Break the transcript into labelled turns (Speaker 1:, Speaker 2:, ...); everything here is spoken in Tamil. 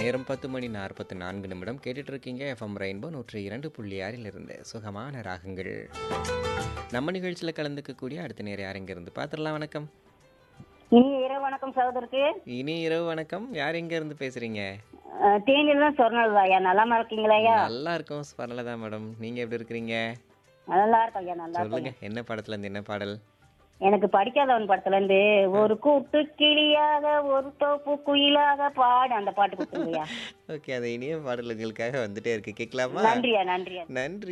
Speaker 1: நேரம் பத்து மணி நாற்பத்தி நான்கு நிமிடம் கேட்டுட்டு இருக்கீங்க எஃப்எம் ரெயின்போ நூற்றி இரண்டு புள்ளி ஆறில் இருந்து சுகமான ராகங்கள் நம்ம நிகழ்ச்சியில் கலந்துக்கக்கூடிய அடுத்த நேரம் யார் இருந்து பார்த்துடலாம் வணக்கம்
Speaker 2: இனி இரவு வணக்கம் சகோதரருக்கு
Speaker 1: இனி இரவு வணக்கம் யார் எங்க இருந்து பேசுறீங்க
Speaker 2: தேனியில் தான் சொன்னது ஐயா நலமா இருக்கீங்களா ஐயா
Speaker 1: நல்லா இருக்கும் ஸ்வரலதா மேடம் நீங்க எப்படி இருக்கிறீங்க
Speaker 2: நல்லா இருக்கும் ஐயா நல்லா இருக்கும்
Speaker 1: சொல்லுங்க என்ன படத்துல இருந்து என்ன பாடல்
Speaker 2: எனக்கு படிக்காதவன் படத்துல இருந்து ஒரு கூட்டு கிளியாக ஒரு தோப்பு குயிலாக பாடு அந்த பாட்டு கொடுத்துருங்கய்யா
Speaker 1: ஓகே அந்த இனிய பாடல்களுக்காக வந்துட்டே இருக்கு கேட்கலாமா
Speaker 2: நன்றியா நன்றியா
Speaker 1: நன்றி